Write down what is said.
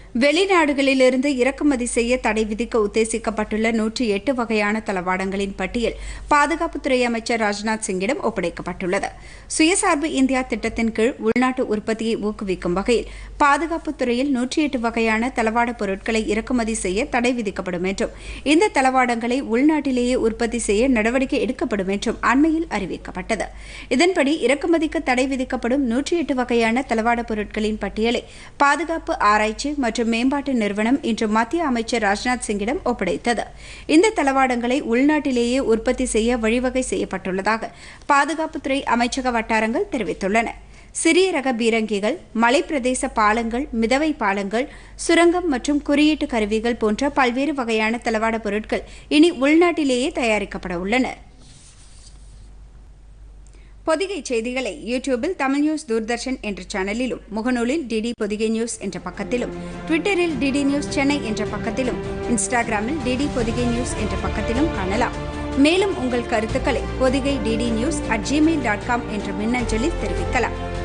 வெளிநாடுகளிலிருந்து இறக்குமதி செய்ய தடை விதிக்க உத்தேசிக்கப்பட்டுள்ள நூற்றி எட்டு வகையான தளவாடங்களின் பட்டியல் பாதுகாப்புத்துறை அமைச்சர் ராஜ்நாத் சிங்கிடம் ஒப்படைக்கப்பட்டுள்ளது சுயசார்பு இந்தியா திட்டத்தின் கீழ் உள்நாட்டு உற்பத்தியை ஊக்குவிக்கும் வகையில் பாதுகாப்புத் துறையில் நூற்றி எட்டு வகையான தளவாட பொருட்களை இறக்குமதி செய்ய தடை விதிக்கப்படும் என்றும் இந்த தளவாடங்களை உள்நாட்டிலேயே உற்பத்தி செய்ய நடவடிக்கை எடுக்கப்படும் என்றும் அண்மையில் அறிவிக்கப்பட்டது இதன்படி இறக்குமதிக்கு தடை விதிக்கப்படும் நூற்றி எட்டு வகையான தளவாட பொருட்களின் பட்டியலை பாதுகாப்பு ஆராய்ச்சி மற்றும் மேம்பாட்டு நிறுவனம் இன்று மத்திய அமைச்சர் ராஜ்நாத் சிங்கிடம் ஒப்படைத்தது இந்த தளவாடங்களை உள்நாட்டிலேயே உற்பத்தி செய்ய வழிவகை செய்யப்பட்டுள்ளதாக பாதுகாப்புத்துறை அமைச்சக வட்டாரங்கள் தெரிவித்துள்ளன சிறிய ரக பீரங்கிகள் மலைப்பிரதேச பாலங்கள் மிதவை பாலங்கள் சுரங்கம் மற்றும் குறியீட்டு கருவிகள் போன்ற பல்வேறு வகையான தளவாட பொருட்கள் இனி உள்நாட்டிலேயே தயாரிக்கப்பட உள்ளன பொதிகை செய்திகளை யூடியூபில் தமிழ் நியூஸ் தூர்தர்ஷன் என்ற சேனலிலும் முகநூலில் டிடி பொதிகை நியூஸ் என்ற பக்கத்திலும் ட்விட்டரில் டிடி நியூஸ் சென்னை என்ற பக்கத்திலும் இன்ஸ்டாகிராமில் டிடி பொதிகை நியூஸ் என்ற பக்கத்திலும் காணலாம் மேலும் உங்கள் கருத்துக்களை Podhigai DD news at Gmail dot com என்ற மின்னஞ்சலில் தெரிவிக்கலாம்